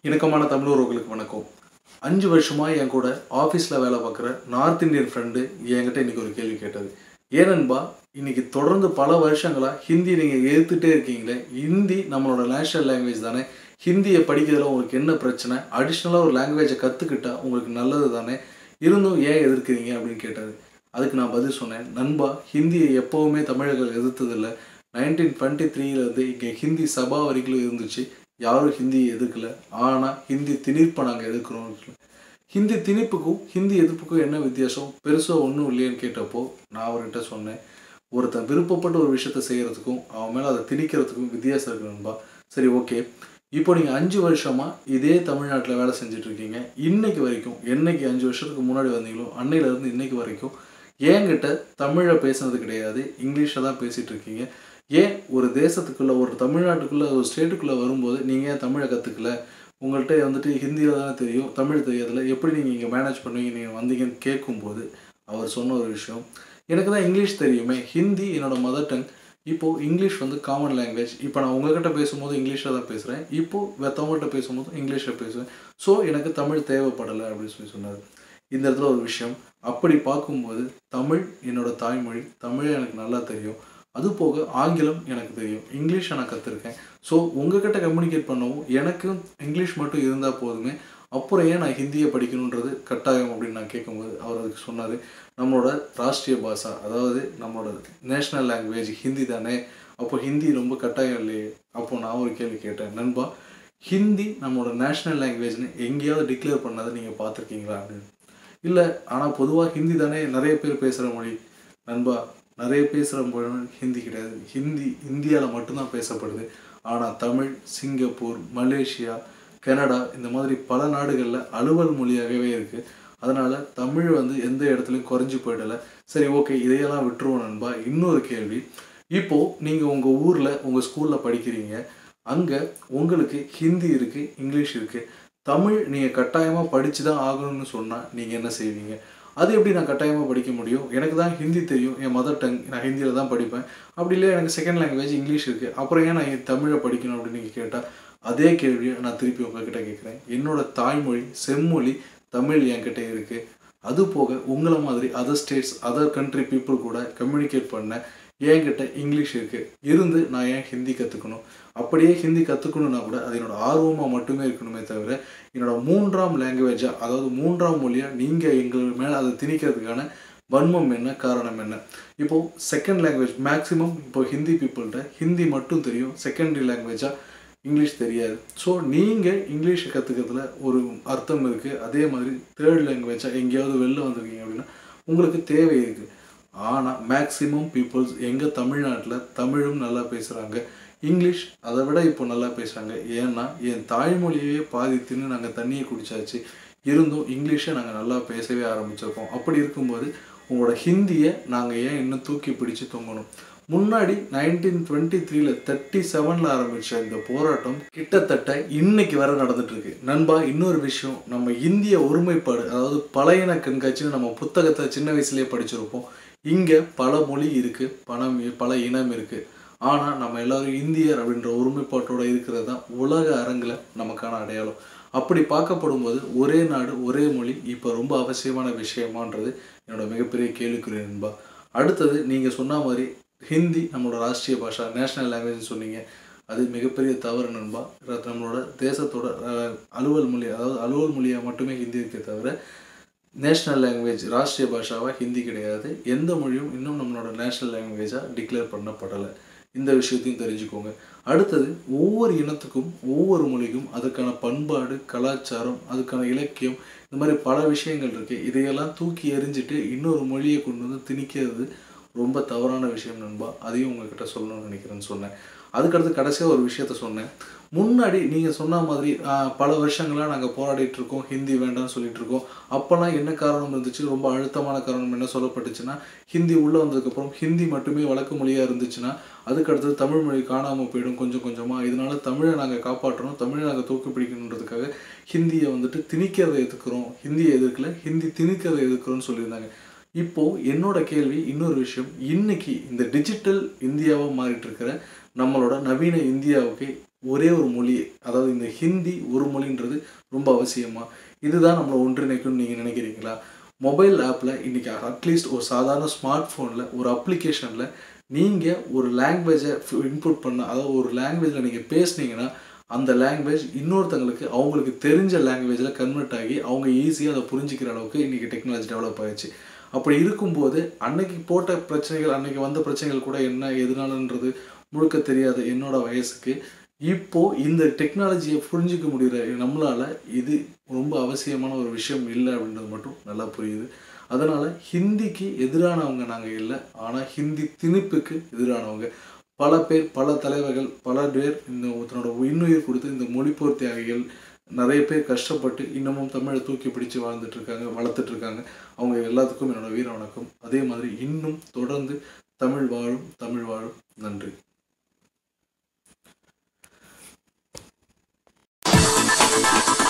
இணக்கமான தமிழர்களுக்கு வணக்கம் அஞ்சு வருஷமா என் கூட ஆஃபீஸில் வேலை பார்க்குற நார்த் இந்தியன் ஃப்ரெண்டு என்கிட்ட இன்னைக்கு ஒரு கேள்வி கேட்டது ஏனன்பா இன்னைக்கு தொடர்ந்து பல வருஷங்களா ஹிந்தி நீங்கள் எதிர்த்துட்டே இருக்கீங்களே ஹிந்தி நம்மளோட நேஷனல் லாங்குவேஜ் தானே ஹிந்தியை படிக்கிறதுல உங்களுக்கு என்ன பிரச்சனை அடிஷ்னலாக ஒரு லாங்குவேஜை கற்றுக்கிட்டா உங்களுக்கு நல்லது தானே இருந்தும் ஏன் எதிர்க்கிறீங்க அப்படின்னு கேட்டாரு அதுக்கு நான் பதில் சொன்னேன் நண்பா ஹிந்தியை எப்போவுமே தமிழர்கள் எதிர்த்ததில்லை நைன்டீன் டுவெண்ட்டி த்ரீலேருந்து இங்கே ஹிந்தி சபா வரைக்கும் இருந்துச்சு யாரும் ஹிந்தியை எதிர்க்கல ஆனால் ஹிந்தி திணிப்பை நாங்கள் எதிர்க்கிறோம் ஹிந்தி திணிப்புக்கும் ஹிந்தி எதிர்ப்புக்கும் என்ன வித்தியாசம் பெருசாக ஒன்றும் இல்லையேன்னு கேட்டப்போ நான் அவர்கிட்ட சொன்னேன் ஒருத்தன் விருப்பப்பட்ட ஒரு விஷயத்த செய்கிறதுக்கும் அவன் மேலே அதை திணிக்கிறதுக்கும் வித்தியாசம் இருக்கு நண்பா சரி ஓகே இப்போ நீங்கள் அஞ்சு வருஷமாக இதே தமிழ்நாட்டில் வேலை செஞ்சுட்டு இருக்கீங்க இன்னைக்கு வரைக்கும் என்னைக்கு அஞ்சு வருஷத்துக்கு முன்னாடி வந்தீங்களோ அன்னையிலேருந்து இன்னைக்கு வரைக்கும் என்கிட்ட தமிழை பேசுனது கிடையாது இங்கிலீஷை தான் பேசிகிட்டு இருக்கீங்க ஏன் ஒரு தேசத்துக்குள்ளே ஒரு தமிழ்நாட்டுக்குள்ளே ஒரு ஸ்டேட்டுக்குள்ளே வரும்போது நீங்கள் ஏன் தமிழை கற்றுக்கல உங்கள்கிட்ட வந்துட்டு ஹிந்தியில் தானே தெரியும் தமிழ் தெரியாதுல எப்படி நீங்கள் இங்கே மேனேஜ் பண்ணுவீங்க நீங்கள் வந்தீங்கன்னு கேட்கும்போது அவர் சொன்ன ஒரு விஷயம் எனக்கு தான் இங்கிலீஷ் தெரியுமே ஹிந்தி என்னோட மதர் டங் இப்போது இங்கிலீஷ் வந்து காமன் லாங்குவேஜ் இப்போ நான் உங்ககிட்ட பேசும்போது இங்கிலீஷில் தான் பேசுகிறேன் இப்போது வேற்றவங்கள்ட்ட பேசும்போது இங்கிலீஷில் பேசுவேன் ஸோ எனக்கு தமிழ் தேவைப்படலை அப்படின்னு சொல்லி சொன்னார் இந்த இடத்துல ஒரு விஷயம் அப்படி பார்க்கும்போது தமிழ் என்னோட தாய்மொழி தமிழ் எனக்கு நல்லா தெரியும் அது போக ஆங்கிலம் எனக்கு தெரியும் இங்கிலீஷை நான் கற்றுருக்கேன் ஸோ உங்ககிட்ட கம்யூனிகேட் பண்ணவும் எனக்கும் இங்கிலீஷ் மட்டும் இருந்தால் போதுமே அப்புறம் ஏன் நான் ஹிந்தியை படிக்கணுன்றது கட்டாயம் அப்படின்னு நான் கேட்கும்போது அவர் அதுக்கு சொன்னார் நம்மளோட ராஷ்ட்ரிய பாஷா அதாவது நம்மளோட நேஷ்னல் லாங்குவேஜ் ஹிந்தி தானே அப்போ ஹிந்தி ரொம்ப கட்டாயம் இல்லையே அப்போ நான் ஒரு கேள்வி கேட்டேன் நண்பா ஹிந்தி நம்மளோட நேஷ்னல் லாங்குவேஜ்னு எங்கேயாவது டிக்ளேர் பண்ணதை நீங்கள் பார்த்துருக்கீங்களா அப்படின்னு இல்லை ஆனால் பொதுவாக ஹிந்தி தானே நிறைய பேர் பேசுகிற மொழி நண்பா நிறைய பேசுகிற மொழி ஹிந்தி கிடையாது ஹிந்தி இந்தியாவில் மட்டும்தான் பேசப்படுது ஆனால் தமிழ் சிங்கப்பூர் மலேசியா கனடா இந்த மாதிரி பல நாடுகளில் அலுவல் மொழியாகவே இருக்குது அதனால் தமிழ் வந்து எந்த இடத்துலையும் குறைஞ்சி போயிடலை சரி ஓகே இதையெல்லாம் விட்டுருவோம் நண்பா இன்னொரு கேள்வி இப்போது நீங்கள் உங்கள் ஊரில் உங்கள் ஸ்கூலில் படிக்கிறீங்க அங்கே உங்களுக்கு ஹிந்தி இருக்குது இங்கிலீஷ் இருக்குது தமிழ் நீங்கள் கட்டாயமாக படித்து தான் ஆகணும்னு சொன்னால் நீங்கள் என்ன செய்வீங்க அது எப்படி நான் கட்டாயமாக படிக்க முடியும் எனக்கு தான் ஹிந்தி தெரியும் என் மதர் டங் நான் ஹிந்தியில் தான் படிப்பேன் அப்படி இல்லை எனக்கு செகண்ட் லாங்குவேஜ் இங்கிலீஷ் இருக்குது அப்புறம் ஏன் நான் தமிழை படிக்கணும் அப்படின்னு நீங்கள் கேட்டால் அதே கேள்வியை நான் திருப்பி உங்ககிட்ட கேட்குறேன் என்னோட தாய்மொழி செம்மொழி தமிழ் என்கிட்ட இருக்குது அது போக உங்களை மாதிரி other states other country people கூட கம்யூனிகேட் பண்ண என்கிட்ட இங்கிலீஷ் இருக்குது இருந்து நான் ஏன் ஹிந்தி கற்றுக்கணும் அப்படியே ஹிந்தி கற்றுக்கணுன்னா கூட அது என்னோட ஆர்வமாக மட்டுமே இருக்கணுமே தவிர என்னோட மூன்றாம் லாங்குவேஜாக அதாவது மூன்றாம் மொழியாக நீங்கள் எங்கள் மேலே அதை திணிக்கிறதுக்கான வன்மம் என்ன காரணம் என்ன இப்போது செகண்ட் லாங்குவேஜ் மேக்ஸிமம் இப்போ ஹிந்தி பீப்புள்கிட்ட ஹிந்தி மட்டும் தெரியும் செகண்டரி லாங்குவேஜாக இங்கிலீஷ் தெரியாது ஸோ நீங்கள் இங்கிலீஷை கற்றுக்கிறதுல ஒரு அர்த்தம் இருக்குது அதே மாதிரி தேர்ட் லாங்குவேஜாக எங்கேயாவது வெளில வந்திருக்கீங்க அப்படின்னா உங்களுக்கு தேவை இருக்குது ஆனால் மேக்ஸிமம் பீப்புள்ஸ் எங்கள் தமிழ்நாட்டில் தமிழும் நல்லா பேசுகிறாங்க இங்கிலீஷ் அதை விட இப்போ நல்லா பேசுகிறாங்க ஏன்னா என் தாய்மொழியவே பாதித்துன்னு நாங்கள் தண்ணியை குடித்தாச்சு இருந்தும் இங்கிலீஷை நாங்கள் நல்லா பேசவே ஆரம்பிச்சிருக்கோம் அப்படி இருக்கும்போது உங்களோட ஹிந்தியை நாங்கள் ஏன் இன்னும் தூக்கி பிடிச்சு தொங்கணும் முன்னாடி நைன்டீன் டுவெண்ட்டி த்ரீல தேர்ட்டி செவனில் ஆரம்பித்த இந்த போராட்டம் கிட்டத்தட்ட இன்னைக்கு வர நடந்துட்டு இருக்கு நண்பா இன்னொரு விஷயம் நம்ம இந்திய ஒருமைப்பாடு அதாவது பழையன கண்காட்சின்னு நம்ம புத்தகத்தை சின்ன வயசுலேயே படிச்சிருப்போம் இங்கே பல மொழி இருக்குது பணம் பல இனம் இருக்குது ஆனால் நம்ம எல்லோரும் இந்தியர் அப்படின்ற ஒருமைப்பாட்டோட இருக்கிறது தான் உலக அரங்கில் நமக்கான அடையாளம் அப்படி பார்க்கப்படும் போது ஒரே நாடு ஒரே மொழி இப்போ ரொம்ப அவசியமான விஷயமான்றது என்னோட மிகப்பெரிய கேள்விக்குரிய நண்பா அடுத்தது நீங்கள் சொன்ன மாதிரி ஹிந்தி நம்மளோட ராஷ்ட்ரிய பாஷா நேஷ்னல் லாங்குவேஜ் சொன்னீங்க அது மிகப்பெரிய தவறு நண்பா நம்மளோட தேசத்தோட அலுவல் மொழி அதாவது அலுவல் மொழியாக மட்டுமே ஹிந்தி இருக்கே தவிர நேஷ்னல் லாங்குவேஜ் ராஷ்ட்ரிய பாஷாவாக ஹிந்தி கிடையாது எந்த மொழியும் இன்னும் நம்மளோட நேஷ்னல் லாங்குவேஜாக டிக்ளேர் பண்ணப்படலை இந்த விஷயத்தையும் தெரிஞ்சுக்கோங்க அடுத்தது ஒவ்வொரு இனத்துக்கும் ஒவ்வொரு மொழிக்கும் அதுக்கான பண்பாடு கலாச்சாரம் அதுக்கான இலக்கியம் இந்த மாதிரி பல விஷயங்கள் இருக்குது இதையெல்லாம் தூக்கி எறிஞ்சிட்டு இன்னொரு மொழியை கொண்டு வந்து திணிக்கிறது ரொம்ப தவறான விஷயம் நண்பா அதையும் உங்ககிட்ட சொல்லணும்னு நினைக்கிறேன்னு சொன்னேன் அதுக்கடுத்து கடைசியாக ஒரு விஷயத்த சொன்னேன் முன்னாடி நீங்கள் சொன்ன மாதிரி பல வருஷங்களாக நாங்கள் போராடிட்டு இருக்கோம் ஹிந்தி வேண்டாம்னு சொல்லிட்டு இருக்கோம் அப்போல்லாம் என்ன காரணம் இருந்துச்சு ரொம்ப அழுத்தமான காரணம் என்ன சொல்லப்பட்டுச்சுன்னா ஹிந்தி உள்ளே வந்ததுக்கப்புறம் ஹிந்தி மட்டுமே வழக்கு மொழியாக இருந்துச்சுன்னா அதுக்கடுத்தது தமிழ் மொழி காணாமல் போயிடும் கொஞ்சம் கொஞ்சமாக இதனால தமிழை நாங்கள் காப்பாற்றணும் தமிழை நாங்கள் தூக்கி பிடிக்கணுன்றதுக்காக ஹிந்தியை வந்துட்டு திணிக்கிறதை எதிர்க்கிறோம் ஹிந்தியை எதிர்க்கல ஹிந்தி திணிக்கிறதை எதிர்க்கிறோம்னு சொல்லியிருந்தாங்க இப்போது என்னோட கேள்வி இன்னொரு விஷயம் இன்னைக்கு இந்த டிஜிட்டல் இந்தியாவாக மாறிட்டு இருக்கிற நம்மளோட நவீன இந்தியாவுக்கு ஒரே ஒரு மொழி அதாவது இந்த ஹிந்தி ஒரு மொழின்றது ரொம்ப அவசியமா இதுதான் நம்மளை ஒன்றிணைக்கும்னு நீங்கள் நினைக்கிறீங்களா மொபைல் ஆப்பில் இன்றைக்கி அட்லீஸ்ட் ஒரு சாதாரண ஸ்மார்ட் ஃபோனில் ஒரு அப்ளிகேஷனில் நீங்கள் ஒரு லாங்குவேஜை இன்புட் பண்ண அதாவது ஒரு லாங்குவேஜில் நீங்கள் பேசுனீங்கன்னா அந்த லாங்குவேஜ் இன்னொருத்தங்களுக்கு அவங்களுக்கு தெரிஞ்ச லாங்குவேஜில் கன்வெர்ட் ஆகி அவங்க ஈஸியாக அதை புரிஞ்சிக்கிற அளவுக்கு இன்றைக்கி டெக்னாலஜி டெவலப் ஆயிடுச்சு அப்படி இருக்கும்போது அன்னைக்கு போட்ட பிரச்சனைகள் அன்னைக்கு வந்த பிரச்சனைகள் கூட என்ன எதனாலன்றது முழுக்க தெரியாத என்னோட வயசுக்கு இப்போ இந்த டெக்னாலஜியை புரிஞ்சிக்க முடிகிற நம்மளால இது ரொம்ப அவசியமான ஒரு விஷயம் இல்லை அப்படின்றது மட்டும் நல்லா புரியுது அதனால ஹிந்திக்கு எதிரானவங்க நாங்கள் இல்லை ஆனால் ஹிந்தி திணிப்புக்கு எதிரானவங்க பல பேர் பல தலைவர்கள் பல பேர் இந்த தன்னோட இன்னுயிர் கொடுத்து இந்த மொழிப்போர் தியாகிகள் நிறைய பேர் கஷ்டப்பட்டு இன்னமும் தமிழை தூக்கி பிடிச்சு வாழ்ந்துட்டு இருக்காங்க வளர்த்துட்டு இருக்காங்க அவங்க எல்லாத்துக்கும் என்னோட வீர வணக்கம் அதே மாதிரி இன்னும் தொடர்ந்து தமிழ் வாழும் தமிழ் வாழும் நன்றி Thank